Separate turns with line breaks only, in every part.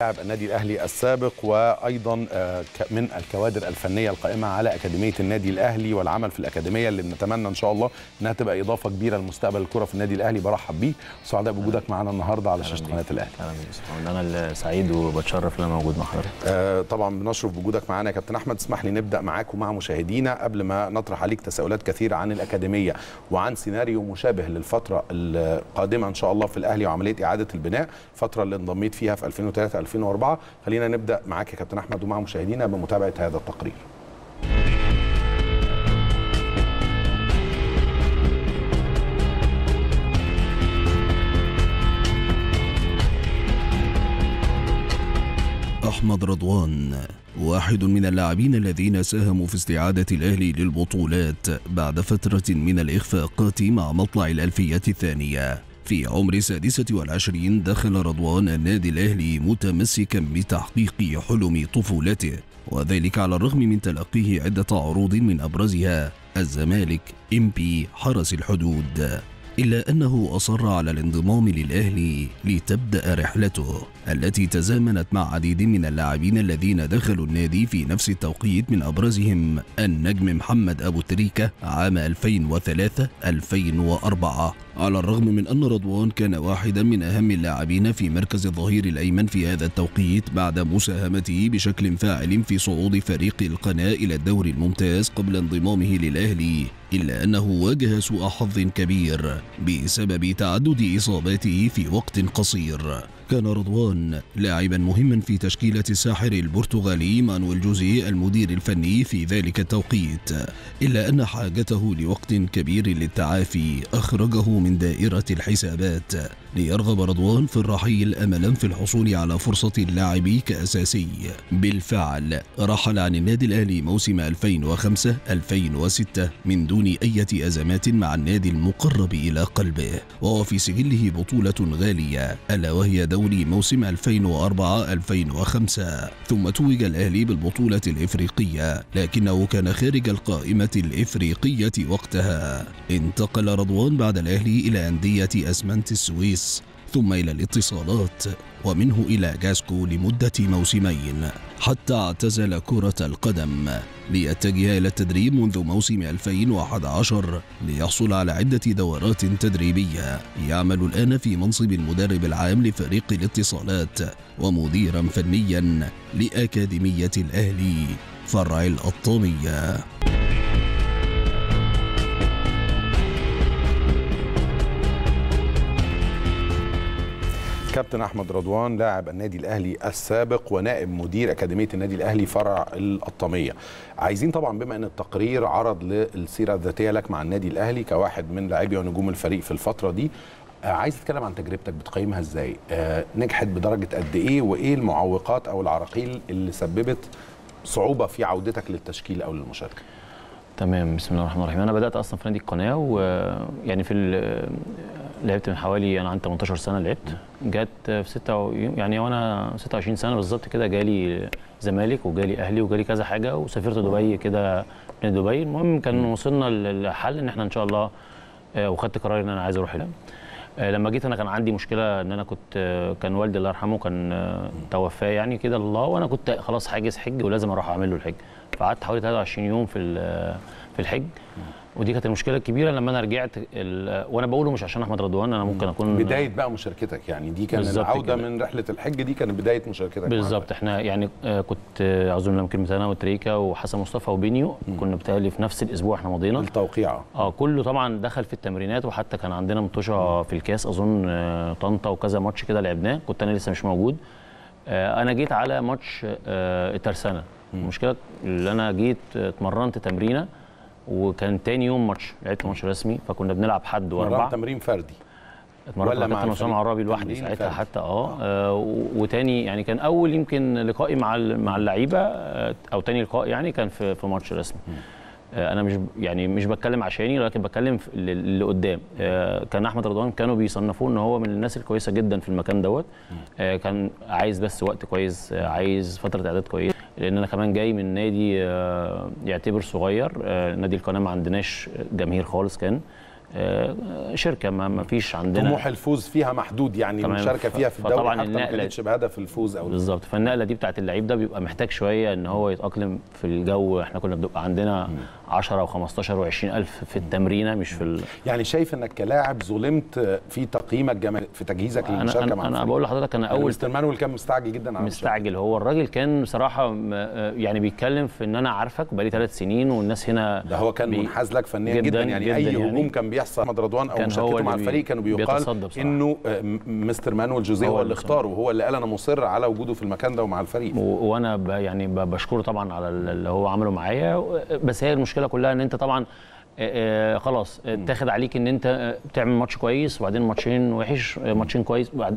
لاعب النادي الاهلي السابق وايضا من الكوادر الفنيه القائمه على اكاديميه النادي الاهلي والعمل في الاكاديميه اللي بنتمنى ان شاء الله انها تبقى اضافه كبيره لمستقبل الكره في النادي الاهلي برحب بيه سعداء بوجودك معانا النهارده على شاشه قناه الاهلي
اهلا بيك انا اللي سعيد وبتشرف ان انا موجود مع حضرتك
آه طبعا بنشرف بوجودك معانا يا كابتن احمد اسمح لي نبدا معاك ومع مشاهدينا قبل ما نطرح عليك تساؤلات كثيره عن الاكاديميه وعن سيناريو مشابه للفتره القادمه ان شاء الله في الاهلي وعمليه اعاده البناء الفتره اللي انضميت فيها في 2003 2004 خلينا نبدا معاك يا كابتن احمد ومع مشاهدينا بمتابعه هذا التقرير
أحمد رضوان واحد من اللاعبين الذين ساهموا في استعادة الأهلي للبطولات بعد فترة من الإخفاقات مع مطلع الألفية الثانية في عمر السادسة والعشرين دخل رضوان النادي الأهلي متمسكا بتحقيق حلم طفولته وذلك على الرغم من تلقيه عدة عروض من أبرزها الزمالك إمبي حرس الحدود إلا أنه أصر على الانضمام للأهلي لتبدأ رحلته التي تزامنت مع عديد من اللاعبين الذين دخلوا النادي في نفس التوقيت من أبرزهم النجم محمد أبو تريكة عام 2003-2004 على الرغم من أن رضوان كان واحدا من أهم اللاعبين في مركز الظهير الأيمن في هذا التوقيت بعد مساهمته بشكل فاعل في صعود فريق القناة إلى الدوري الممتاز قبل انضمامه للأهلي إلا أنه واجه سوء حظ كبير بسبب تعدد إصاباته في وقت قصير كان رضوان لاعبا مهما في تشكيلة الساحر البرتغالي مانويل جوزي المدير الفني في ذلك التوقيت إلا أن حاجته لوقت كبير للتعافي أخرجه من دائرة الحسابات ليرغب رضوان في الرحيل أملا في الحصول على فرصة اللعب كأساسي بالفعل رحل عن النادي الأهلي موسم 2005-2006 من دون أي أزمات مع النادي المقرب إلى قلبه وهو في سجله بطولة غالية ألا وهي دوري موسم 2004-2005 ثم توج الأهلي بالبطولة الإفريقية لكنه كان خارج القائمة الإفريقية وقتها انتقل رضوان بعد الأهلي إلى أندية أسمنت السويس ثم إلى الاتصالات ومنه إلى جاسكو لمدة موسمين حتى اعتزل كرة القدم ليتجه إلى التدريب منذ موسم 2011 ليحصل على عدة دورات تدريبية يعمل الآن في منصب المدرب العام لفريق الاتصالات ومديرا فنيا لأكاديمية الأهلي فرع الأطامية
كابتن احمد رضوان لاعب النادي الاهلي السابق ونائب مدير اكاديميه النادي الاهلي فرع القطاميه عايزين طبعا بما ان التقرير عرض للسيره الذاتيه لك مع النادي الاهلي كواحد من لاعبي ونجوم الفريق في الفتره دي عايز تتكلم عن تجربتك بتقيمها ازاي آه نجحت بدرجه قد ايه وايه المعوقات او العراقيل اللي سببت صعوبه في عودتك للتشكيل او للمشاركه
تمام بسم الله الرحمن الرحيم انا بدات اصلا في نادي القناه ويعني في لعبت من حوالي انا عندي 18 سنه لعبت جت في 6 يعني وانا 26 سنه بالظبط كده جالي زمالك وجالي اهلي وجالي كذا حاجه وسافرت دبي كده من دبي المهم كان وصلنا للحل ان احنا ان شاء الله وخدت قرار ان انا عايز اروح هنا لما جيت انا كان عندي مشكله ان انا كنت كان والدي الله يرحمه كان توفاه يعني كده الله وانا كنت خلاص حاجز حج ولازم اروح اعمل له الحج فقعدت حوالي 23 يوم في في الحج ودي كانت المشكله الكبيره لما انا رجعت وانا بقوله مش عشان احمد رضوان انا ممكن اكون
بدايه بقى مشاركتك يعني دي كانت العوده كده. من رحله الحج دي كانت بدايه مشاركتك
بالظبط احنا يعني كنت اعوذ بالله من كلمه انا وتريكا وحسن مصطفى وبينيو م. كنا بتهيألي في نفس الاسبوع احنا مضينا
التوقيع
اه كله طبعا دخل في التمرينات وحتى كان عندنا مطوشه في الكاس اظن طنطا وكذا ماتش كده لعبناه كنت انا لسه مش موجود انا جيت على ماتش الترسانه المشكله اللي انا جيت اتمرنت تمرينه وكان تاني يوم ماتش لعبت ماتش رسمي فكنا بنلعب حد واربع
تمرين فردي
اتمرنت مع كابتن اسامه عرابي لوحدي ساعتها حتى اه, آه وتاني يعني كان اول يمكن لقائي مع مع اللعيبه او تاني لقاء يعني كان في في ماتش رسمي آه انا مش يعني مش بتكلم عشاني لكن بتكلم اللي قدام آه كان احمد رضوان كانوا بيصنفوه ان هو من الناس الكويسه جدا في المكان دوت كان عايز بس وقت كويس عايز فتره اعداد كويس لان انا كمان جاي من نادي يعتبر صغير نادي القناه ما عندناش جماهير خالص كان آه، شركه ما ما فيش عندنا
طموح الفوز فيها محدود يعني
تمام.
المشاركه
ف-
فيها في الدوري
فطبعاً
حتى ما
النقلة-
كانتش بهدف الفوز او
بالظبط فالنقله دي بتاعت اللعيب ده بيبقى محتاج شويه ان هو يتاقلم في الجو احنا كنا بنبقى عندنا 10 و15 و20 الف في التمرينه مش في ال...
يعني شايف انك كلاعب ظلمت في تقييمك جمال في تجهيزك
انا
للمشاركه
انا,
مع
أنا
الفريق
بقول لحضرتك انا
يعني
اول
مستر مانويل كان مستعجل جدا على المشاركة.
مستعجل هو الراجل كان بصراحه م- آه، يعني بيتكلم في ان انا عارفك بقالي ثلاث سنين والناس هنا
ده هو كان
بي-
منحاز لك فنيا
جداً-
جدا, يعني
جداً
اي
يعني.
هجوم كان بيحصل احمد رضوان او
كان هو
مشاركته مع
اللي بي-
الفريق كانوا بيقال
بيتصدى بصراحة.
انه آه، م- مستر مانويل جوزيه
هو
هو اللي
اللي
اختاره وهو اللي قال انا مصر على وجوده في المكان ده ومع الفريق
و- وانا ب يعني ب- بشكره طبعا على اللي هو عمله معايا و- بس هي المشكله كلها ان انت طبعا آه، آه، خلاص اتاخد عليك ان انت آه، بتعمل ماتش كويس وبعدين ماتشين وحش آه، ماتشين كويس بعد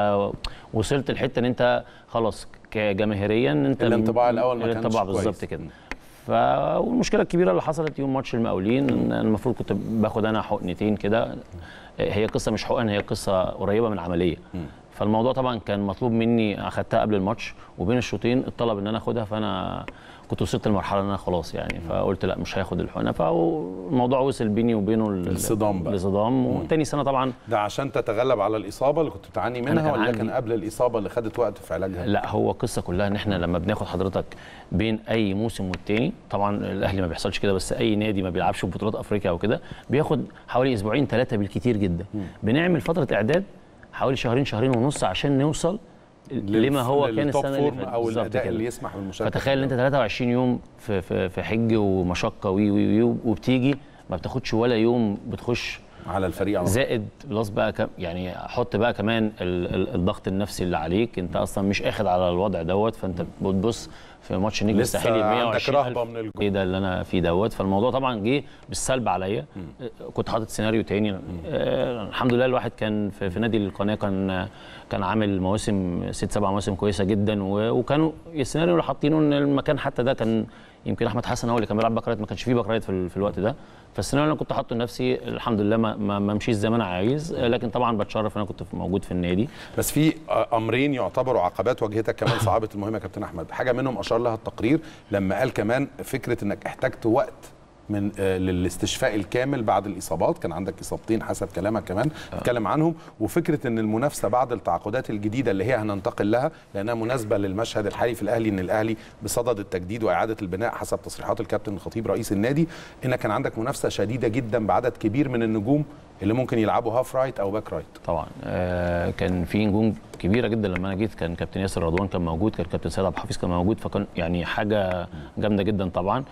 فوصلت الحته ان انت خلاص كجماهيريا انت
الانطباع الأول ما كانش
الانطباع
كويس.
بالظبط كده ف والمشكله الكبيره اللي حصلت يوم ماتش المقاولين ان أنا المفروض كنت باخد انا حقنتين كده هي قصه مش حقن هي قصه قريبه من عمليه فالموضوع طبعا كان مطلوب مني اخدتها قبل الماتش وبين الشوطين اتطلب ان انا اخدها فانا كنت وصلت لمرحله ان انا خلاص يعني فقلت لا مش هاخد الحقنه فالموضوع وصل بيني وبينه ال-
الصدام بقى.
لصدام وتاني سنه طبعا
ده عشان تتغلب على الاصابه اللي كنت بتعاني
أنا
منها
كان
ولا
عندي-
كان قبل الاصابه اللي خدت وقت في علاجها
لا هو القصه كلها ان احنا لما بناخد حضرتك بين اي موسم والتاني طبعا الاهلي ما بيحصلش كده بس اي نادي ما بيلعبش في بطولات افريقيا او كده بياخد حوالي اسبوعين ثلاثه بالكتير جدا بنعمل فتره اعداد حوالي شهرين شهرين ونص عشان نوصل لما هو كان
للتوب
السنه اللي
فورم
فاتت
او
بالظبط
الاداء
كده.
اللي يسمح بالمشاركه
فتخيل ان انت 23 يوم في في في حج ومشقه وي وي وي وبتيجي ما بتاخدش ولا يوم بتخش
على الفريق على طول.
زائد بلس بقى كم يعني حط بقى كمان ال ال الضغط النفسي اللي عليك انت اصلا مش اخد على الوضع دوت فانت بتبص في ماتش النجم
لسه
الساحلي ب
عندك
120
رهبة
ألف.
من الجو.
ايه ده اللي انا فيه دوت فالموضوع طبعا جه بالسلب عليا كنت حاطط سيناريو تاني آه الحمد لله الواحد كان في, في نادي القناه كان كان عامل مواسم ست سبع مواسم كويسه جدا و- وكانوا السيناريو اللي حاطينه ان المكان حتى ده كان يمكن احمد حسن هو اللي كان بيلعب باك رايت ما كانش فيه باك رايت في, ال- في الوقت ده فالسيناريو اللي انا كنت حاطه لنفسي الحمد لله ما, ما, ما مشيش زي ما انا عايز آه، لكن طبعا بتشرف ان انا كنت في- موجود في النادي
بس في امرين يعتبروا عقبات واجهتك كمان صعبه المهمه يا كابتن احمد حاجه منهم اشار لها التقرير لما قال كمان فكره انك احتجت وقت من آه، للاستشفاء الكامل بعد الاصابات كان عندك اصابتين حسب كلامك كمان اتكلم عنهم وفكره ان المنافسه بعد التعاقدات الجديده اللي هي هننتقل لها لانها مناسبه للمشهد الحالي في الاهلي ان الاهلي بصدد التجديد واعاده البناء حسب تصريحات الكابتن الخطيب رئيس النادي ان كان عندك منافسه شديده جدا بعدد كبير من النجوم اللي ممكن يلعبوا هاف رايت او باك رايت
طبعا آه كان في نجوم كبيره جدا لما انا جيت كان كابتن ياسر رضوان كان موجود كان كابتن سيد عبد الحفيظ كان موجود فكان يعني حاجه جامده جدا طبعا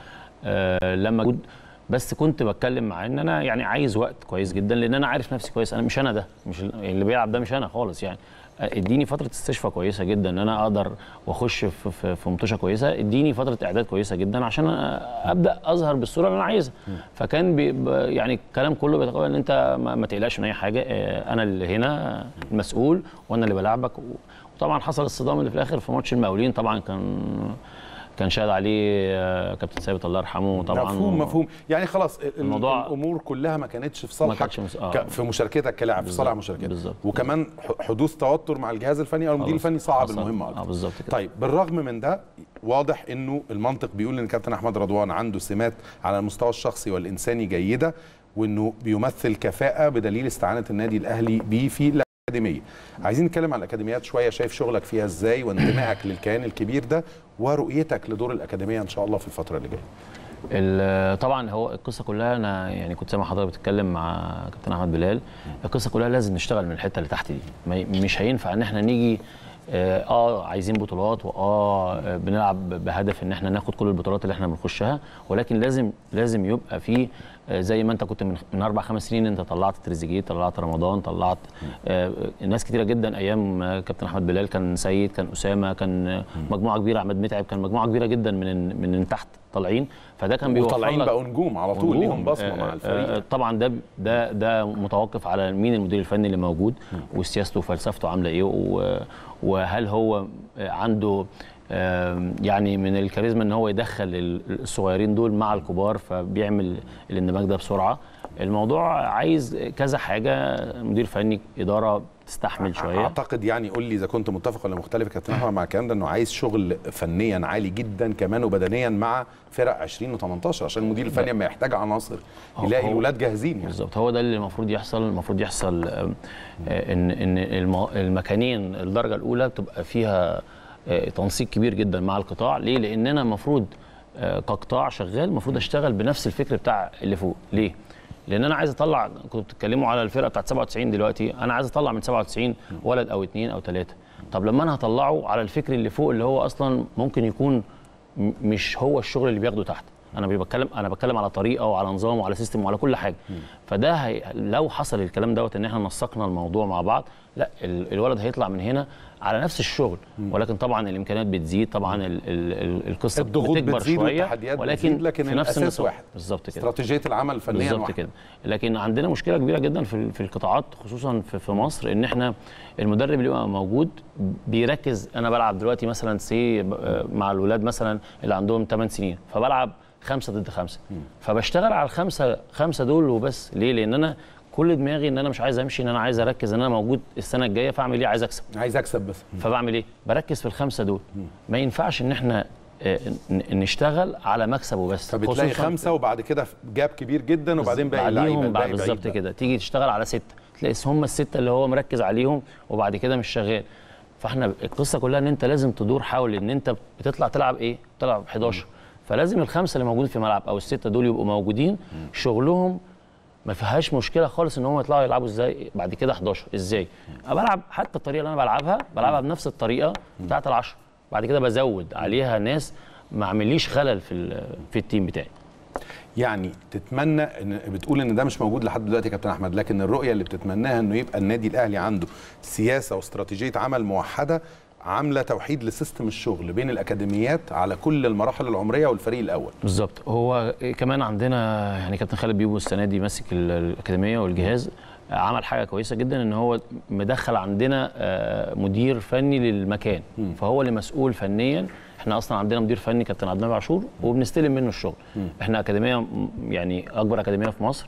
آه لما موجود بس كنت بتكلم مع ان انا يعني عايز وقت كويس جدا لان انا عارف نفسي كويس انا مش انا ده مش اللي بيلعب ده مش انا خالص يعني آه، اديني فتره استشفاء كويسه جدا ان انا اقدر واخش في في, في مطوشه كويسه اديني فتره اعداد كويسه جدا عشان ابدا اظهر بالصوره اللي انا عايزها فكان بي ب- يعني الكلام كله بيتقول ان انت ما, ما تقلقش من اي حاجه آه، انا اللي هنا المسؤول وانا اللي بلعبك و- وطبعا حصل الصدام اللي في الاخر في ماتش المقاولين طبعا كان كان شاد عليه آه، كابتن ثابت الله يرحمه طبعا
مفهوم مفهوم يعني خلاص ال-
الموضوع-
الامور كلها ما كانتش في صالحك
كانتش مس- آه.
ك- في مشاركتك كلاعب في
بالظبط،
صالح مشاركتك
بالظبط.
وكمان ح- حدوث توتر مع الجهاز الفني او المدير
خلاص،
الفني صعب
حصل.
المهمه
اه
اكتر
بالظبط كده
طيب بالرغم من ده واضح انه المنطق بيقول ان كابتن احمد رضوان عنده سمات على المستوى الشخصي والانساني جيده وانه بيمثل كفاءه بدليل استعانه النادي الاهلي بيه في الاكاديميه عايزين نتكلم عن الاكاديميات شويه شايف شغلك فيها ازاي وانتمائك للكيان الكبير ده ورؤيتك لدور الاكاديميه ان شاء الله في الفتره اللي جايه
ال- طبعا هو القصه كلها انا يعني كنت سامع حضرتك بتتكلم مع كابتن احمد بلال القصه كلها لازم نشتغل من الحته اللي تحت دي ما- مش هينفع ان احنا نيجي اه آه، عايزين بطولات واه آه، بنلعب بهدف ان احنا ناخد كل البطولات اللي احنا بنخشها ولكن لازم لازم يبقى في آه، زي ما انت كنت من من اربع خمس سنين انت طلعت تريزيجيه طلعت رمضان طلعت آه، ناس كتيره جدا ايام آه، كابتن احمد بلال كان سيد كان اسامه كان آه، مجموعه كبيره عماد متعب كان مجموعه كبيره جدا من من من تحت طالعين فده كان بيوفر
وطالعين
لك
بقوا نجوم على طول
نجوم.
ليهم بصمه
آه،
مع
آه،
الفريق
طبعا ده ده ده متوقف على مين المدير الفني اللي موجود وسياسته وفلسفته عامله ايه و- وهل هو عنده آم، يعني من الكاريزما ان هو يدخل ال- الصغيرين دول مع الكبار فبيعمل الاندماج ده بسرعه الموضوع عايز كذا حاجه مدير فني اداره تستحمل شويه
اعتقد يعني قول لي اذا كنت متفق ولا مختلف يا كابتن احمد مع الكلام ده انه عايز شغل فنيا عالي جدا كمان وبدنيا مع فرق 20 و18 عشان المدير الفني لما يحتاج عناصر
هو-
يلاقي
هو-
الولاد جاهزين يعني
بالظبط هو ده اللي المفروض يحصل المفروض يحصل آم، آه، ان ان الم- المكانين الدرجه الاولى بتبقى فيها آه، تنسيق كبير جدا مع القطاع ليه لان انا المفروض آه، كقطاع شغال المفروض اشتغل بنفس الفكر بتاع اللي فوق ليه لان انا عايز اطلع كنتوا بتتكلموا على الفرقه بتاعت 97 دلوقتي انا عايز اطلع من 97 ولد او اثنين او ثلاثه طب لما انا هطلعه على الفكر اللي فوق اللي هو اصلا ممكن يكون م- مش هو الشغل اللي بياخده تحت انا مش بتكلم انا بتكلم على طريقه وعلى نظام وعلى سيستم وعلى كل حاجه فده هي لو حصل الكلام دوت ان احنا نسقنا الموضوع مع بعض لا ال- الولد هيطلع من هنا على نفس الشغل ولكن طبعا الامكانيات بتزيد طبعا ال ال ال القصه
الضغوط
بتكبر
بتزيد
شويه
والتحديات
ولكن
بتزيد لكن
في نفس
الأساس
النظام
واحد.
بالظبط كده
استراتيجيه العمل فنيا
بالظبط
واحد.
كده لكن عندنا مشكله كبيره جدا في في القطاعات خصوصا في, في مصر ان احنا المدرب اللي بيبقى موجود بيركز انا بلعب دلوقتي مثلا سي مع الولاد مثلا اللي عندهم 8 سنين فبلعب خمسة ضد خمسة فبشتغل على الخمسة خمسة دول وبس ليه لان انا كل دماغي ان انا مش عايز امشي ان انا عايز اركز ان انا موجود السنه الجايه فاعمل ايه عايز اكسب
عايز اكسب بس
فبعمل ايه بركز في الخمسه دول ما ينفعش ان احنا آه، ن- نشتغل على مكسب وبس
فبتلاقي
خصوصاً
خمسه وبعد كده جاب كبير جدا وبعدين باقي اللعيبه
بعديهم
الباقي
بعد
بعيد
بالظبط
بقى.
كده تيجي تشتغل على سته تلاقي هم السته اللي هو مركز عليهم وبعد كده مش شغال فاحنا القصه كلها ان انت لازم تدور حول ان انت بتطلع تلعب ايه؟ تلعب 11 فلازم الخمسه اللي موجودين في الملعب او السته دول يبقوا موجودين شغلهم ما فيهاش مشكله خالص ان هم يطلعوا يلعبوا ازاي بعد كده 11 ازاي؟ انا بلعب حتى الطريقه اللي انا بلعبها بلعبها بنفس الطريقه بتاعت العشرة بعد كده بزود عليها ناس ما عمليش خلل في ال- في التيم بتاعي
يعني تتمنى ان بتقول ان ده مش موجود لحد دلوقتي يا كابتن احمد لكن الرؤيه اللي بتتمناها انه يبقى النادي الاهلي عنده سياسه واستراتيجيه عمل موحده عامله توحيد لسيستم الشغل بين الاكاديميات على كل المراحل العمريه والفريق الاول
بالظبط هو كمان عندنا يعني كابتن خالد بيبو السنه دي ماسك ال- الاكاديميه والجهاز عمل حاجه كويسه جدا ان هو مدخل عندنا آه، مدير فني للمكان فهو اللي مسؤول فنيا احنا اصلا عندنا مدير فني كابتن عبد النبي عاشور وبنستلم منه الشغل احنا اكاديميه م- يعني اكبر اكاديميه في مصر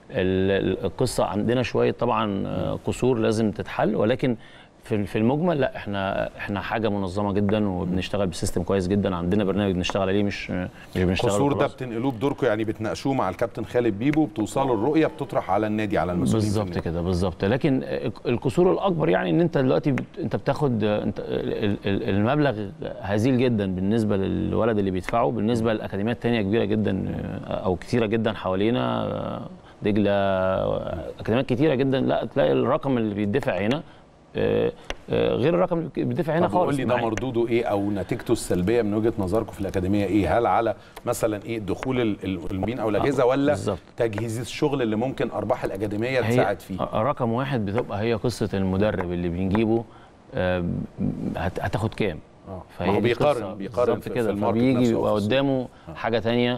ال- ال- القصه عندنا شويه طبعا آه، قصور لازم تتحل ولكن في في المجمل لا احنا احنا حاجه منظمه جدا وبنشتغل بسيستم كويس جدا عندنا برنامج بنشتغل عليه مش مش بنشتغل
القصور ده
وخلاص.
بتنقلوه بدوركم يعني بتناقشوه مع الكابتن خالد بيبو بتوصلوا الرؤيه بتطرح على النادي على المسؤولين في
بالظبط
النادي.
كده بالظبط لكن القصور الاكبر يعني ان انت دلوقتي بت... انت بتاخد انت ال- ال- المبلغ هزيل جدا بالنسبه للولد اللي بيدفعه بالنسبه لاكاديميات تانية كبيره جدا او كتيره جدا حوالينا دجله اكاديميات كتيره جدا لا تلاقي الرقم اللي بيدفع هنا آه، آه، غير الرقم اللي بيدفع هنا
طب قول
خالص
لي ده
معايا.
مردوده ايه او نتيجته السلبيه من وجهه نظركم في الاكاديميه ايه هل على مثلا ايه دخول ال- ال- المين او الاجهزه ولا
بالظبط.
تجهيز الشغل اللي ممكن ارباح الاكاديميه
هي
تساعد فيه
رقم واحد بتبقى هي قصه المدرب اللي بنجيبه آه، هت- هتاخد كام
آه.
فهي
ما هو
دي
بيقارن-
القصة.
بيقارن
بالظبط
في- في
كده
الماركت
فبيجي
نفسه
يبقى
أو في السوق.
قدامه حاجه تانية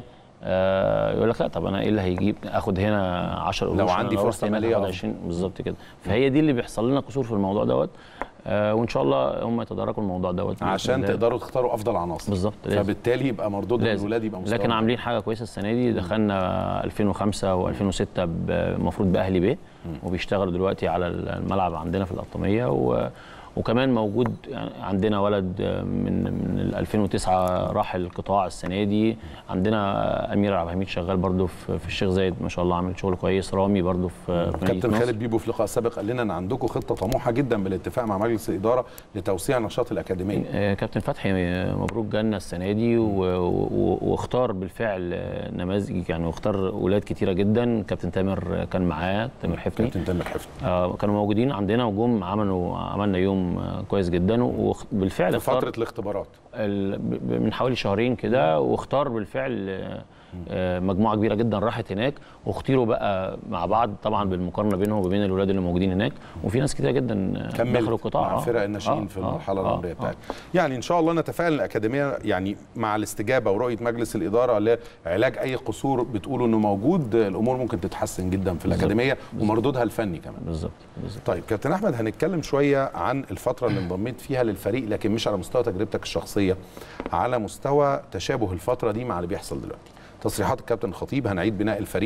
آه يقول لك لا طب انا ايه اللي هيجيب اخد هنا 10 قروش
لو
أنا
عندي
رحت
فرصة
هنا
مالية
هاخد
أفضل.
20 بالظبط كده فهي دي اللي بيحصل لنا قصور في الموضوع دوت آه وان شاء الله هم يتداركوا الموضوع دوت بإذن
عشان
الله.
تقدروا تختاروا افضل عناصر
بالظبط لازم.
فبالتالي يبقى مردود
لازم.
الولاد يبقى مستوى
لكن عاملين حاجه كويسه السنه دي دخلنا 2005 و2006 المفروض باهلي بيه وبيشتغلوا دلوقتي على الملعب عندنا في القطاميه و وكمان موجود يعني عندنا ولد من من ال 2009 راح القطاع السنه دي عندنا امير عبد الحميد شغال برضو في في الشيخ زايد ما شاء الله عامل شغل كويس رامي برضو في في مدينة
كابتن
نصر.
خالد بيبو في لقاء سابق قال لنا ان عندكم خطه طموحه جدا بالاتفاق مع مجلس الاداره لتوسيع نشاط الاكاديميه
آه، كابتن فتحي آه، مبروك جالنا السنه دي و- و- واختار بالفعل آه، نماذج يعني واختار اولاد كتيره جدا كابتن تامر آه، كان معاه تامر حفني
كابتن تامر حفني
آه، كانوا موجودين عندنا وجم عملوا عملنا يوم آه، كويس جدا وبالفعل
في
اختار
فتره الاختبارات
ال- ب- ب- من حوالي شهرين كده واختار بالفعل آه، آه، مجموعه كبيره جدا راحت هناك واختيروا بقى مع بعض طبعا بالمقارنه بينهم وبين الولاد اللي موجودين هناك وفي ناس كتيره جدا آه، دخلوا
كملت
القطاع
مع
آه.
فرق الناشئين
آه،
في
آه،
المرحله
آه،
العمريه
آه.
بتاعتها يعني ان شاء الله نتفائل الاكاديميه يعني مع الاستجابه ورؤيه مجلس الاداره لعلاج اي قصور بتقولوا انه موجود الامور ممكن تتحسن جدا في الاكاديميه ومردودها الفني كمان
بالظبط بالظبط
طيب كابتن احمد هنتكلم شويه عن الفتره اللي انضميت فيها للفريق لكن مش على مستوى تجربتك الشخصيه على مستوى تشابه الفتره دي مع اللي بيحصل دلوقتي تصريحات الكابتن الخطيب هنعيد بناء الفريق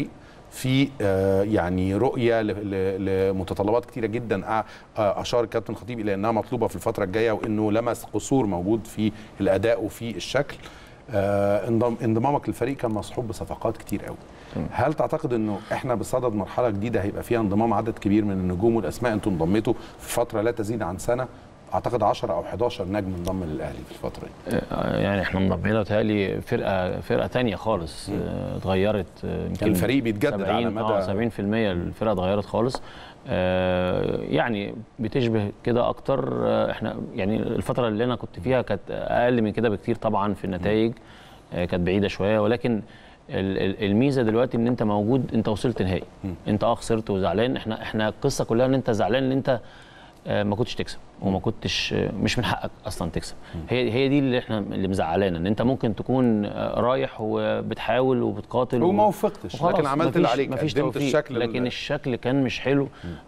في آه، يعني رؤيه ل- ل- لمتطلبات كتيره جدا أ- آه، اشار الكابتن خطيب الى انها مطلوبه في الفتره الجايه وانه لمس قصور موجود في الاداء وفي الشكل آه، انضم انضمامك للفريق كان مصحوب بصفقات كتير قوي هل تعتقد انه احنا بصدد مرحله جديده هيبقى فيها انضمام عدد كبير من النجوم والاسماء انتم انضميتوا في فتره لا تزيد عن سنه اعتقد 10 او 11 نجم انضم للاهلي في الفتره دي
آه، يعني احنا انضمينا بتهيألي فرقه فرقه ثانيه خالص آه، اتغيرت آه، يمكن
الفريق بيتجدد على
70
مدى-
اه 70% الفرقه اتغيرت خالص آه، يعني بتشبه كده اكتر آه، احنا يعني الفتره اللي انا كنت فيها كانت اقل من كده بكتير طبعا في النتائج آه، كانت بعيده شويه ولكن ال- ال- الميزه دلوقتي ان انت موجود انت وصلت نهائي انت اه خسرت وزعلان احنا احنا القصه كلها ان انت زعلان ان انت آه، ما كنتش تكسب وما كنتش آه، مش من حقك اصلا تكسب هي هي دي اللي احنا اللي مزعلانا ان انت ممكن تكون آه، رايح وبتحاول وبتقاتل
وما
و-
وفقتش
وخلاص،
لكن عملت اللي
مفيش-
عليك
مفيش
قدمت
توفيق
الشكل ال-
لكن الشكل كان مش حلو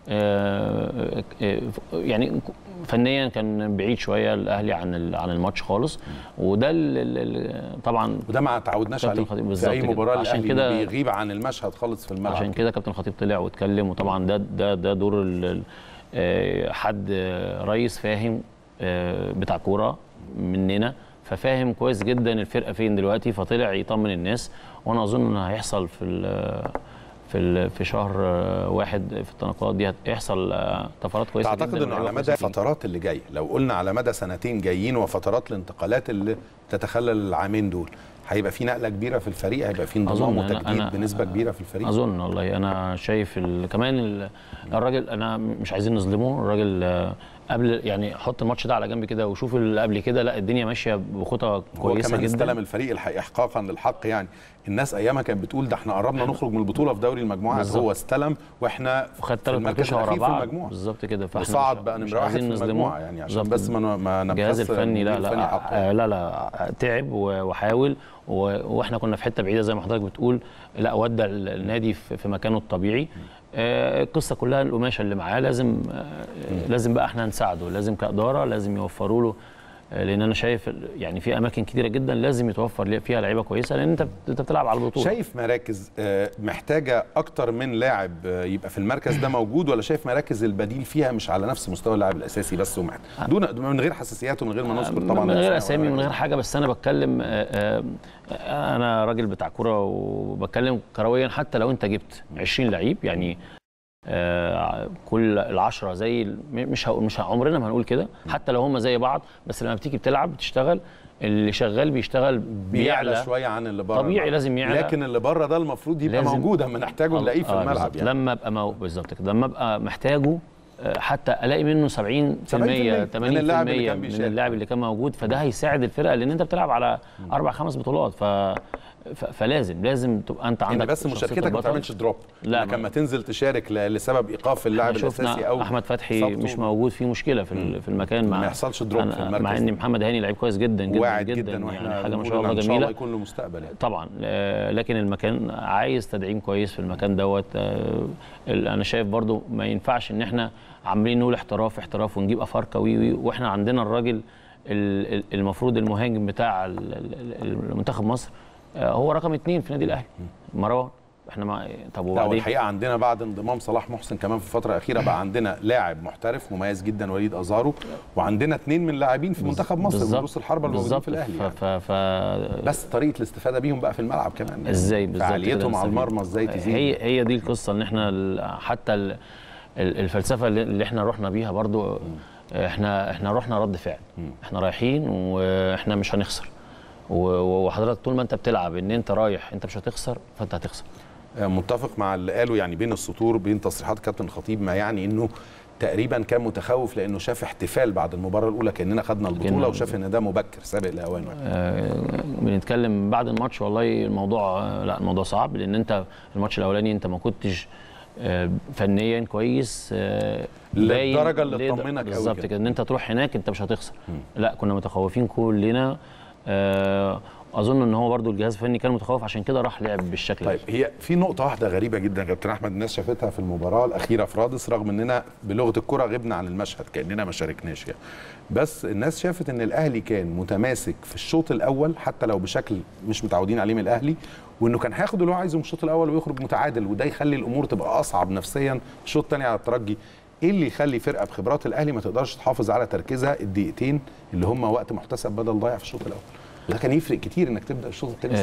آه، آه، يعني فنيا كان بعيد شويه الاهلي عن ال- عن الماتش خالص وده ال- ال- ال- طبعا
وده ما تعودناش
كابتن
عليه
خطيب
في
بالظبط
اي
كده.
مباراه
عشان
الاهلي
كده-
بيغيب عن المشهد خالص في الملعب
عشان كده كابتن خطيب طلع واتكلم وطبعا ده ده ده دور ال- ال- آه، حد آه، رئيس فاهم آه، بتاع كوره مننا ففاهم كويس جدا الفرقه فين دلوقتي فطلع يطمن الناس وانا اظن ان هيحصل في ال- في ال- في شهر آه، واحد في التناقضات دي هيحصل آه، طفرات كويسه
تعتقد
جدا
انه على
ولاعيبة
مدى
كويسة جداً.
الفترات اللي جايه لو قلنا على مدى سنتين جايين وفترات الانتقالات اللي تتخلل العامين دول هيبقى في نقله كبيره في الفريق هيبقى في انضمام
أظن أنا-
وتجديد
أنا-
بنسبه كبيره في الفريق
اظن والله انا شايف ال... كمان ال... الراجل انا مش عايزين نظلمه الراجل آه، قبل يعني حط الماتش ده على جنب كده وشوف اللي قبل كده لا الدنيا ماشيه بخطى
هو
كويسه
كمان
جدا
استلم الفريق الحقيقة احقاقا للحق يعني الناس ايامها كانت بتقول ده احنا قربنا نخرج من البطوله في دوري المجموعات
بالظبط.
هو استلم واحنا
وخد
في
ثلاث
المركز
ماتشات ورا
الاخير في
بعض
المجموعه
بالظبط كده فاحنا
وصعد
مش-
بقى
مش
نمره واحد في
عايزين نظلمه.
المجموعه يعني عشان
بالظبط.
بس ما ما
الجهاز
نبخس
الفني لا
المدير الفني
لا
حقه.
آه، لا لا تعب و- وحاول و- واحنا كنا في حته بعيده زي ما حضرتك بتقول لا ودى ال- النادي في في مكانه الطبيعي آه، القصه كلها القماشه اللي معاه لازم آه، لازم بقى احنا نساعده لازم كاداره لازم يوفروا له آه، لان انا شايف ال- يعني في اماكن كتيره جدا لازم يتوفر ليه- فيها لعيبه كويسه لان انت بت- انت بتلعب على البطوله
شايف مراكز آه، محتاجه اكتر من لاعب آه، يبقى في المركز ده موجود ولا شايف مراكز البديل فيها مش على نفس مستوى اللاعب الاساسي بس ومحت... دون من غير حساسيات ومن غير ما نذكر طبعا
من غير
الأسماء
اسامي
ولا
من غير
غيرها.
حاجه بس انا بتكلم آه، آه، انا راجل بتاع كوره وبتكلم كرويا حتى لو انت جبت 20 لعيب يعني آه، كل العشرة زي ال- مش هقول مش ه- عمرنا ما هنقول كده حتى لو هم زي بعض بس لما بتيجي بتلعب بتشتغل اللي شغال بيشتغل
بيعلى
بيعلى
شويه عن اللي بره
طبيعي
الملعب.
لازم يعلى.
لكن اللي بره ده المفروض يبقى
لازم-
موجود اما نحتاجه نلاقيه في
آه،
الملعب
بالظبط.
يعني
لما ابقى مو... بالظبط كده لما ابقى محتاجه آه، حتى الاقي منه 70% 80%
70% من اللاعب اللي كان
من
بيشارك.
اللاعب اللي كان موجود فده هيساعد الفرقه لان انت بتلعب على اربع خمس بطولات ف... ف... فلازم لازم تبقى انت عندك
انت بس
شخصية
مشاركتك ما
البطل.
تعملش دروب
لا،
لما
ما-
تنزل تشارك ل- لسبب ايقاف اللاعب
احنا
الاساسي
شفنا
او
احمد فتحي
إصابته.
مش موجود في مشكله في ال- في المكان مع
ما يحصلش دروب في
أنا-
المركز
مع
ده.
ان محمد هاني لعيب كويس جدا جدا
واعد
جدا,
جدا واحنا
يعني حاجه ما
بنقول
شاء
إن
الله
ان شاء الله
جميله
يكون له مستقبل يعني
طبعا آه، لكن المكان عايز تدعيم كويس في المكان دوت آه، ال- انا شايف برضو ما ينفعش ان احنا عاملين نقول احتراف احتراف ونجيب افارقه وي وي واحنا عندنا الراجل ال- ال- المفروض المهاجم بتاع ال- ال- ال- المنتخب مصر آه، هو رقم اثنين في النادي الاهلي مروان احنا ما طب
لا
وبعدين
والحقيقه عندنا بعد انضمام صلاح محسن كمان في الفتره الاخيره بقى عندنا لاعب محترف مميز جدا وليد ازارو وعندنا اثنين من لاعبين في منتخب مصر
بالظبط.
رؤوس الحربه الموجودين في
بالظبط.
الاهلي
ف...
يعني.
ف... ف...
بس طريقه الاستفاده بيهم بقى في الملعب كمان يعني.
ازاي بالظبط
فعاليتهم
كده
على
نستفيد.
المرمى ازاي تزيد
هي هي دي القصه ان احنا ال- حتى ال- ال- الفلسفه اللي اللي احنا رحنا بيها برضو احنا احنا رحنا رد فعل احنا رايحين واحنا مش هنخسر و- وحضرتك طول ما انت بتلعب ان انت رايح انت مش هتخسر فانت هتخسر
متفق مع اللي قاله يعني بين السطور بين تصريحات كابتن خطيب ما يعني انه تقريبا كان متخوف لانه شاف احتفال بعد المباراه الاولى كاننا خدنا البطوله
كأننا-
وشاف ان ده مبكر سابق لاوانه
آه، بنتكلم بعد الماتش والله الموضوع آه، لا الموضوع صعب لان انت الماتش الاولاني انت ما كنتش آه، فنيا كويس آه، باين
للدرجة اللي
ليه-
تطمنك أوي
بالظبط
كده.
كده ان انت تروح هناك انت مش هتخسر لا كنا متخوفين كلنا آه، اظن ان هو برضو الجهاز الفني كان متخوف عشان كده راح لعب بالشكل
طيب هي في نقطة واحدة غريبة جدا يا كابتن أحمد الناس شافتها في المباراة الأخيرة في رادس رغم إننا بلغة الكرة غبنا عن المشهد كأننا ما شاركناش يعني بس الناس شافت إن الأهلي كان متماسك في الشوط الأول حتى لو بشكل مش متعودين عليه من الأهلي وإنه كان هياخد اللي هو عايزه من الشوط الأول ويخرج متعادل وده يخلي الأمور تبقى أصعب نفسيا الشوط الثاني على الترجي ايه اللي يخلي فرقه بخبرات الاهلي ما تقدرش تحافظ على تركيزها الدقيقتين اللي هم وقت محتسب بدل ضايع في الشوط الاول وده كان يفرق كتير انك تبدا الشوط الثاني 0-0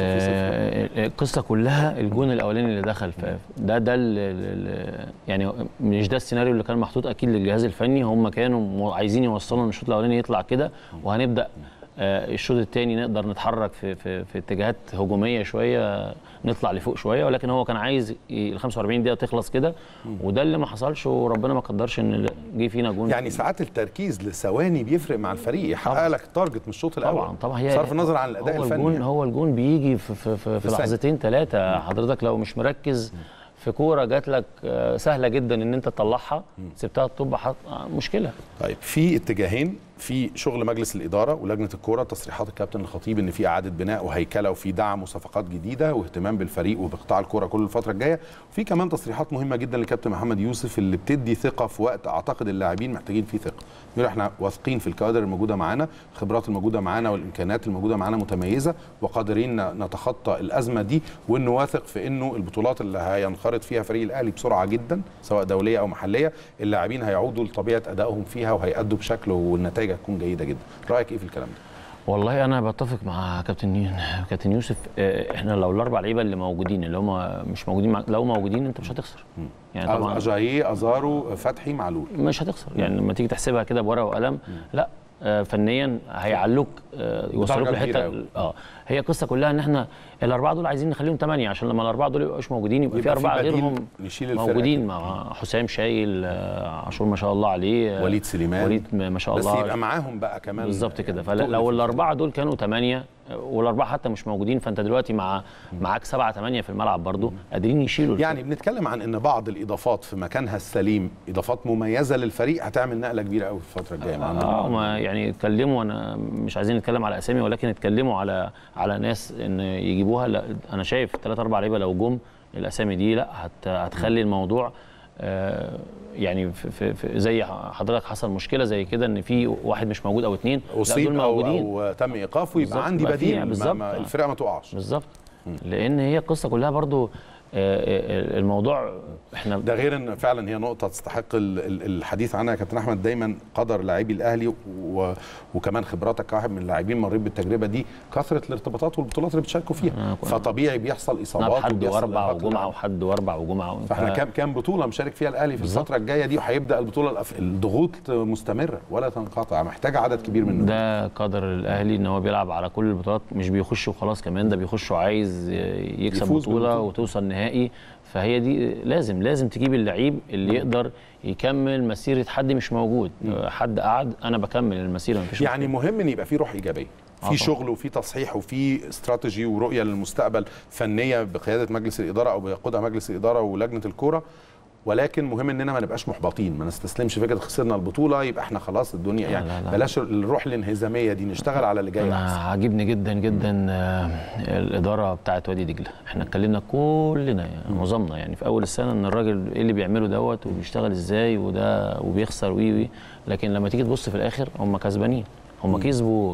آه، القصه كلها الجون الاولاني اللي دخل في ده ده ال- ال- ال- يعني مش ده السيناريو اللي كان محطوط اكيد للجهاز الفني هم كانوا مو- عايزين يوصلوا ان الشوط الاولاني يطلع كده وهنبدا آه، الشوط الثاني نقدر نتحرك في في في اتجاهات هجوميه شويه نطلع لفوق شويه ولكن هو كان عايز ال 45 دقيقه تخلص كده وده اللي ما حصلش وربنا ما قدرش ان جه فينا جون
يعني ساعات التركيز لثواني بيفرق مع الفريق يحقق لك تارجت من الشوط الاول
طبعا طبعا هي
صرف النظر عن الاداء
هو
الفني
الجون
يعني.
هو الجون بيجي في في في, في
ثانية.
لحظتين ثلاثه حضرتك لو مش مركز في كوره جات لك آه، سهله جدا ان انت تطلعها سبتها تطب حط آه، مشكله
طيب في اتجاهين في شغل مجلس الاداره ولجنه الكوره تصريحات الكابتن الخطيب ان في اعاده بناء وهيكله وفي دعم وصفقات جديده واهتمام بالفريق وبقطاع الكوره كل الفتره الجايه وفي كمان تصريحات مهمه جدا للكابتن محمد يوسف اللي بتدي ثقه في وقت اعتقد اللاعبين محتاجين فيه ثقه بيقول احنا واثقين في الكوادر الموجوده معانا الخبرات الموجوده معانا والامكانيات الموجوده معانا متميزه وقادرين ن- نتخطى الازمه دي وانه واثق في انه البطولات اللي هينخرط فيها فريق الاهلي بسرعه جدا سواء دوليه او محليه اللاعبين هيعودوا لطبيعه ادائهم فيها وهيأدوا بشكل والنتائج هتكون جيده جدا رايك ايه في الكلام ده
والله انا بتفق مع كابتن يو- كابتن يوسف آه، احنا لو الاربع لعيبه اللي موجودين اللي هم مش موجودين مع... لو موجودين انت مش هتخسر يعني طبعا
اجاييه ازارو فتحي معلول
مش هتخسر يعني لما تيجي تحسبها كده بورقه وقلم لا آه، فنيا هيعلوك آه، يوصلوك
بدرجة كبيرة
لحته
أوي.
اه هي القصه كلها ان احنا الاربعه دول عايزين نخليهم ثمانيه عشان لما الاربعه دول يبقاش موجودين يبقى,
يبقى
في
في
اربعه
بديل
غيرهم
نشيل الفرقة
موجودين مع حسام شايل آه، عاشور ما شاء الله عليه آه،
وليد سليمان.
وليد ما شاء
بس
الله
يبقى معاهم بقى كمان
بالظبط كده
يعني تقل
فلو
في
الاربعه دول كانوا ثمانيه والاربعه حتى مش موجودين فانت دلوقتي مع معاك سبعه ثمانيه في الملعب برضو قادرين يشيلوا
يعني بنتكلم عن ان بعض الاضافات في مكانها السليم اضافات مميزه للفريق هتعمل نقله كبيره قوي في الفتره الجايه مع
اه ما يعني اتكلموا انا مش عايزين نتكلم على اسامي ولكن اتكلموا على على ناس ان يجيبوها لا انا شايف ثلاث اربع لعيبه لو جم الاسامي دي لا هت هتخلي الموضوع آه يعني في في في زي حضرتك حصل مشكله زي كده ان في واحد مش موجود او اثنين لا
اصيب
دول
أو,
موجودين
او تم ايقافه
بالظبط،
يبقى عندي
يبقى فيها
بديل ما
بالظبط.
ما الفرقه ما تقعش
بالظبط لان هي القصه كلها برضو آه، آه، الموضوع احنا
ده غير ان فعلا هي نقطه تستحق ال- ال- الحديث عنها يا كابتن احمد دايما قدر لاعبي الاهلي و... وكمان خبراتك كواحد من اللاعبين مريت بالتجربه دي كثره الارتباطات والبطولات اللي بتشاركوا فيها
آه، كويس.
فطبيعي بيحصل اصابات
حد
وبيحصل
واربع
إرهاق
وجمعه
للاعب.
وحد واربع وجمعه
فاحنا
ف-
كام كام بطوله مشارك فيها الاهلي في
بالظبط.
الفتره الجايه دي وهيبدا البطوله الأف... الضغوط مستمره ولا تنقطع محتاجه عدد كبير من النجوم.
ده قدر الاهلي ان هو بيلعب على كل البطولات مش بيخش وخلاص كمان ده بيخش وعايز يكسب
يفوز
بطوله
بالبطولة.
وتوصل نهائي فهي دي لازم لازم تجيب اللعيب اللي يقدر يكمل مسيره حد مش موجود حد قعد انا بكمل المسيره مفيش
يعني مهم ان يبقى في روح ايجابيه
آه
في
طبعا.
شغل وفي تصحيح وفي استراتيجي ورؤيه للمستقبل فنيه بقياده مجلس الاداره او بيقودها مجلس الاداره ولجنه الكوره ولكن مهم اننا ما نبقاش محبطين ما نستسلمش فكره خسرنا البطوله يبقى احنا خلاص الدنيا
لا،
يعني
لا، لا.
بلاش الروح الانهزاميه دي نشتغل على اللي جاي
انا
احسن
عاجبني جدا جدا آه، الاداره بتاعت وادي دجله احنا اتكلمنا كلنا يعني معظمنا يعني في اول السنه ان الراجل ايه اللي بيعمله دوت وبيشتغل ازاي وده وبيخسر وي وي لكن لما تيجي تبص في الاخر هم كسبانين هم كسبوا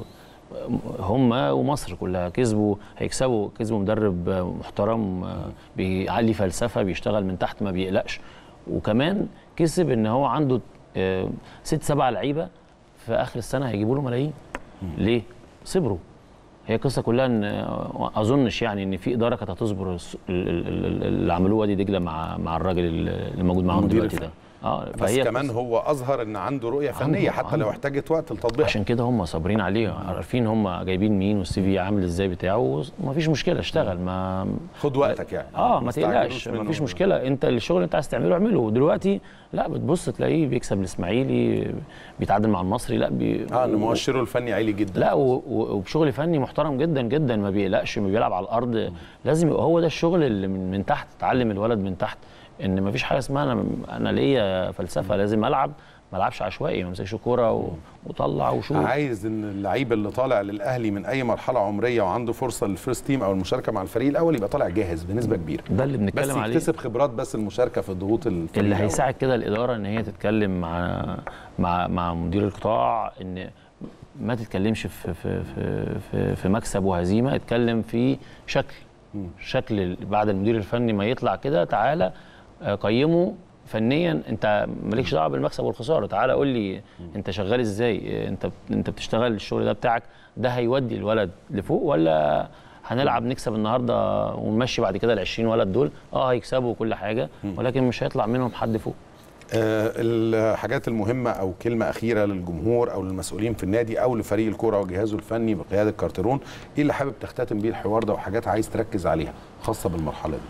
هم ومصر كلها كسبوا هيكسبوا كسبوا مدرب محترم آه، بيعلي فلسفه بيشتغل من تحت ما بيقلقش وكمان كسب ان هو عنده آه، ست سبع لعيبه في اخر السنه هيجيبوا له ملايين ليه؟ صبروا هي القصه كلها ان آه، اظنش يعني ان في اداره كانت هتصبر الس- ال- ال- ال- اللي عملوه وادي دجله مع مع الراجل اللي موجود معاهم
المدير
دلوقتي ده
الفني.
اه
بس
فهي
كمان
قصة-
هو اظهر ان عنده رؤيه فنيه
عنده-
حتى لو
عنده.
احتاجت وقت لتطبيقها
عشان كده هم صابرين عليه عارفين هم جايبين مين والسي في عامل ازاي بتاعه وما فيش مشكله اشتغل ما
خد وقتك يعني
اه ما
تستعجلوش
تقلقش
منه.
ما فيش مشكله انت الشغل اللي انت عايز تعمله اعمله ودلوقتي لا بتبص تلاقيه بيكسب الاسماعيلي بيتعادل مع المصري لا بي
اه ان مؤشره الفني عالي جدا
لا و- و- وبشغل فني محترم جدا جدا ما بيقلقش ما بيلعب على الارض لازم يبقى هو ده الشغل اللي من, من تحت تعلم الولد من تحت ان ما فيش حاجه اسمها انا انا ليا فلسفه لازم العب ما لعبش عشوائي ما مسكش كوره و... وطلع وشوط
عايز ان اللعيب اللي طالع للاهلي من اي مرحله عمريه وعنده فرصه للفيرست تيم او المشاركه مع الفريق الاول يبقى طالع جاهز بنسبه كبيره
ده اللي
بس
بنتكلم عليه
يكتسب خبرات بس المشاركه في الضغوط الفريق
اللي
الأول.
هيساعد كده الاداره ان هي تتكلم مع مع مع مدير القطاع ان ما تتكلمش في في في في, في مكسب وهزيمه اتكلم في شكل شكل ال- بعد المدير الفني ما يطلع كده تعالى آه، قيمه فنيا انت مالكش دعوه بالمكسب والخساره تعالى قول لي انت شغال ازاي آه، انت بت- انت بتشتغل الشغل ده بتاعك ده هيودي الولد لفوق ولا هنلعب نكسب النهارده ونمشي بعد كده ال 20 ولد دول اه هيكسبوا كل حاجه ولكن مش هيطلع منهم حد فوق
آه، الحاجات المهمة أو كلمة أخيرة للجمهور أو للمسؤولين في النادي أو لفريق الكرة وجهازه الفني بقيادة كارترون إيه اللي حابب تختتم بيه الحوار ده وحاجات عايز تركز عليها خاصة بالمرحلة دي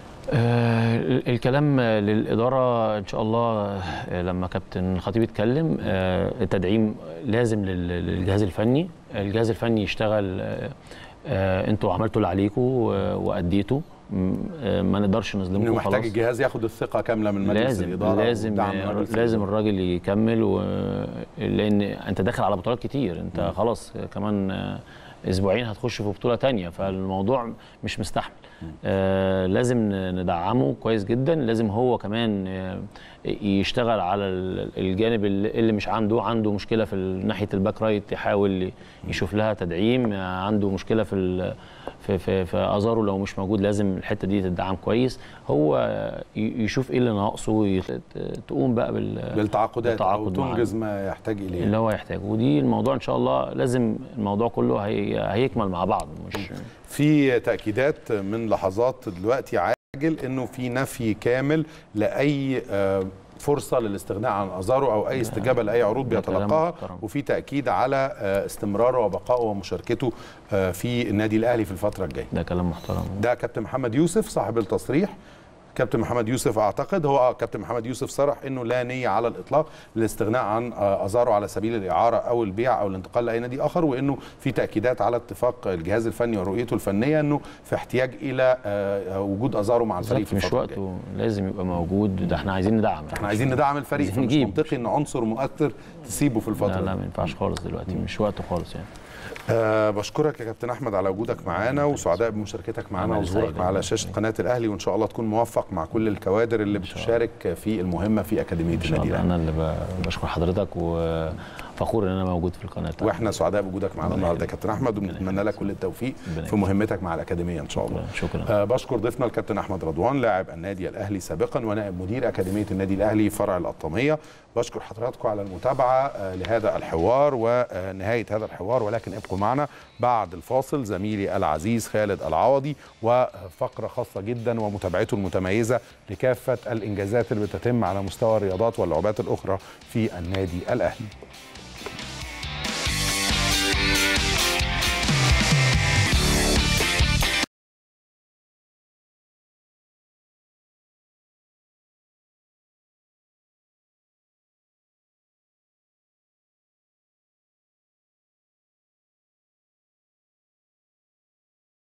آه، الكلام للإدارة إن شاء الله آه، لما كابتن خطيب يتكلم آه، التدعيم لازم لل- للجهاز الفني الجهاز الفني يشتغل آه، آه، انتوا عملتوا اللي عليكم و- وأديتوا م- آه، ما نقدرش
إنه
نظلمكم
محتاج
خلاص
الجهاز ياخد الثقة كاملة من مجلس
لازم
الإدارة
لازم
ودعم مجلس
لازم
الإدارة.
الراجل يكمل و... لان انت داخل على بطولات كتير انت خلاص كمان آه، اسبوعين هتخش في بطوله تانية فالموضوع مش مستحمل آه لازم ن- ندعمه كويس جدا لازم هو كمان آه، يشتغل على ال- الجانب اللي اللي مش عنده عنده مشكله في ال- ناحيه الباك رايت يحاول يشوف لها تدعيم آه، عنده مشكله في ال- في في, في ازارو لو مش موجود لازم الحته دي تدعم كويس هو ي- يشوف ايه اللي ناقصه يت- تقوم بقى بال
بالتعاقدات أو
بالتعاقد معاه.
تنجز ما يحتاج إليه
اللي هو يحتاجه ودي الموضوع ان شاء الله لازم الموضوع كله هي هيكمل مع بعض مش
في تأكيدات من لحظات دلوقتي عاجل انه في نفي كامل لاي آه، فرصه للاستغناء عن ازارو او اي استجابه لاي عروض
ده كلام
بيتلقاها
محترم.
وفي تاكيد على آه، استمراره وبقائه ومشاركته آه، في النادي الاهلي في الفتره الجايه
ده كلام محترم
ده كابتن محمد يوسف صاحب التصريح كابتن محمد يوسف اعتقد هو كابتن محمد يوسف صرح انه لا نيه على الاطلاق للاستغناء عن آه، ازارو على سبيل الاعاره او البيع او الانتقال لاي نادي اخر وانه في تاكيدات على اتفاق الجهاز الفني ورؤيته الفنيه انه في احتياج الى آه، وجود ازارو مع الفريق في
بالظبط مش
الفتره الجايه
وقته لازم يبقى موجود ده احنا عايزين ندعم
احنا عايزين ندعم الفريق
عايزين
فمش
نجيب.
منطقي ان عنصر مؤثر تسيبه في الفتره
لا
دي.
لا ما ينفعش خالص دلوقتي مش وقته خالص يعني
أه بشكرك يا كابتن احمد على وجودك معانا وسعداء بمشاركتك معانا
أنا
وظهورك
سعيد
على
جداً.
شاشه قناه الاهلي وان شاء الله تكون موفق مع كل الكوادر اللي بتشارك في المهمه في اكاديميه
ان شاء
النادي
الله
الاهلي
انا اللي ب- بشكر حضرتك وفخور ان انا موجود في القناه بتاعتك.
واحنا سعداء بوجودك معانا
ربنا
النهارده يا
يخليك.
كابتن احمد وبنتمنى لك كل التوفيق
ربنا
في
يخليك.
مهمتك مع الاكاديميه ان شاء الله
شكرا
أه بشكر ضيفنا الكابتن احمد رضوان لاعب النادي الاهلي سابقا ونائب مدير اكاديميه النادي الاهلي فرع القطاميه بشكر حضراتكم على المتابعه آه، لهذا الحوار ونهايه هذا الحوار ولكن ابقوا معنا بعد الفاصل زميلي العزيز خالد العوضي وفقره خاصه جدا ومتابعته المتميزه لكافه الانجازات اللي بتتم على مستوى الرياضات واللعبات الاخرى في النادي الاهلي